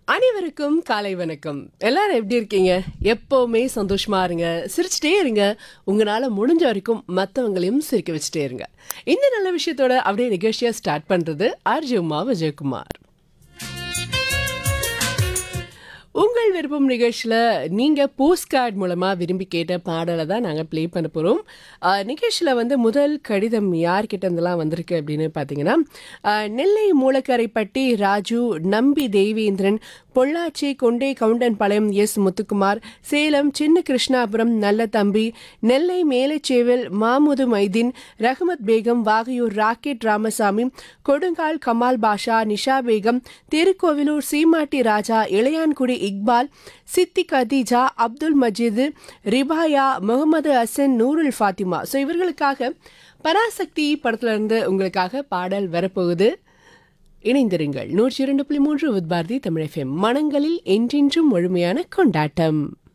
அனைவருக்கும் காலை வணக்கம் எல்லாரும் எப்படி இருக்கீங்க எப்பவுமே சந்தோஷமா இருங்க சிரிச்சிட்டே இருங்க உங்களால முடிஞ்ச வரைக்கும் மற்றவங்களையும் சிரிக்க வச்சுட்டே இருங்க இந்த நல்ல விஷயத்தோட அப்படியே நிகழ்ச்சியா ஸ்டார்ட் பண்றது ஆர்ஜி உமா விஜயகுமார் உங்கள் விருப்பம் நிகழ்ச்சியில் நீங்கள் போஸ்ட் கார்டு மூலமாக விரும்பி கேட்ட பாடலை தான் நாங்கள் ப்ளே பண்ண போகிறோம் நிகழ்ச்சியில் வந்து முதல் கடிதம் யார்கிட்ட இருந்தெல்லாம் வந்திருக்கு அப்படின்னு பார்த்தீங்கன்னா அஹ், நெல்லை மூலக்கரைப்பட்டி ராஜு நம்பி தேவேந்திரன் பொள்ளாச்சி கொண்டே கவுண்டன்பாளையம் எஸ் முத்துக்குமார் சேலம் சின்ன கிருஷ்ணாபுரம் நல்ல தம்பி நெல்லை மேலச்சேவல் மாமுது மைதீன் ரஹமத் பேகம் வாகையூர் ராக்கெட் ராமசாமி கொடுங்கால் கமால் பாஷா நிஷா பேகம் திருக்கோவிலூர் சீமாட்டி ராஜா இளையான்குடி இக்பால் சித்தி கதீஜா அப்துல் மஜீது ரிபாயா முகமது ஹசன் நூருல் ஃபாத்திமா ஸோ இவர்களுக்காக பராசக்தி படத்துல இருந்து உங்களுக்காக பாடல் வரப்போகுது இணைந்திருங்கள் நூற்றி இரண்டு புள்ளி மூன்று வித் பாரதி தமிழ் எஃப்எம் மனங்களில் என்றென்றும் முழுமையான கொண்டாட்டம்